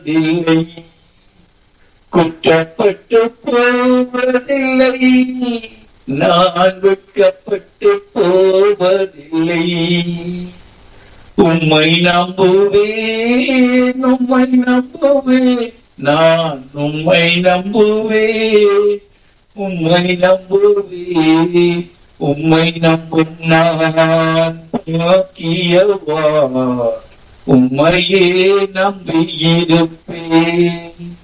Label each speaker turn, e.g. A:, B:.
A: போவதில்லை குற்றப்பட்டு போவதில்லை நான் வெட்கப்பட்டு போவதில்லை உம்மை நம்புவேன் உம்மை நம்புவேன் நான் உம்மை நம்புவேன் உம்மை நம்புவேன் உம்மை நம்பும் நான் பாக்கியவா உம்மையே நம்பியிருப்பேன்